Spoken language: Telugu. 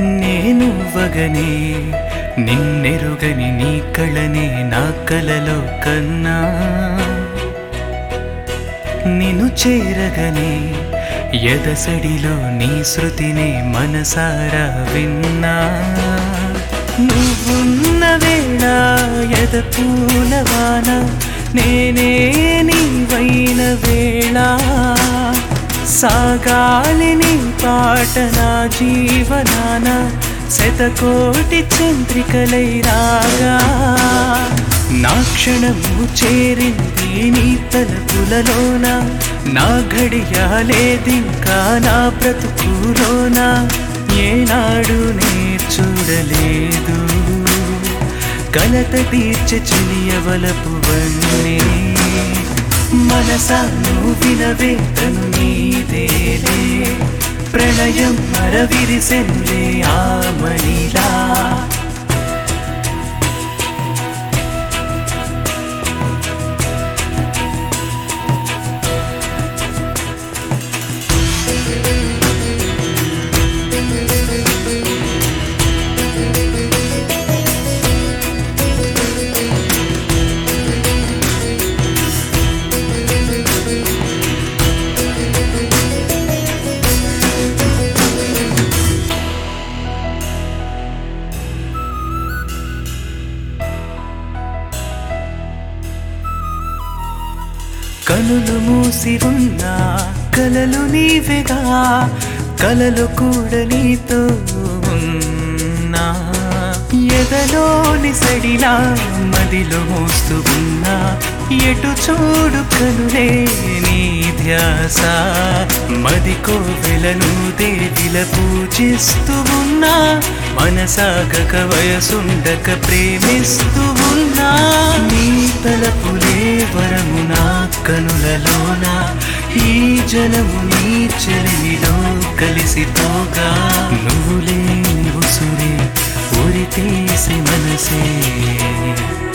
నేను వగనే నిన్నెరుగని నీ కళనే నా కలలో కన్నా నిన్ను చేరగనే ఎదసడిలో నీ శృతినే మనసారా విన్నా నువ్వున్న వేళ ఎద పూలవాన నేనే నీవైన వేళ సాగాలి నీ పాట నా జీవనాన శతకోటి చంద్రికలై రాగా నా క్షణము చేరింది నీ తలపులలోన నా ఘడియాలేదింకా నా బ్రతుకులోన ఏనాడు నే చూడలేదు కలత తీర్చ చెలియవలపు వన్నే మనసాను వినవేతను నీదేలే ప్రణయం మరవిరిసెనులే ఆమణిలా కనులు మూసి ఉన్నా కలలు నీవెగా కలలు కూడా నీతో ఉన్నా ఎదలోని సడిలా మదిలో మోస్తూ ఉన్నా ఎటు చూడు కనులే నీ ధ్యాస మది కోవెలను దేవిల పూజిస్తూ ఉన్నా మనసాగక వయసుండక ప్రేమిస్తూ ఉన్నా నీ తలపులే వరము నా కనులలోన ఈ జలము నీ చెలిమిలో కలిసిపోగా నువ్వు లేని ఉసురే ఉరి తీసి మనసే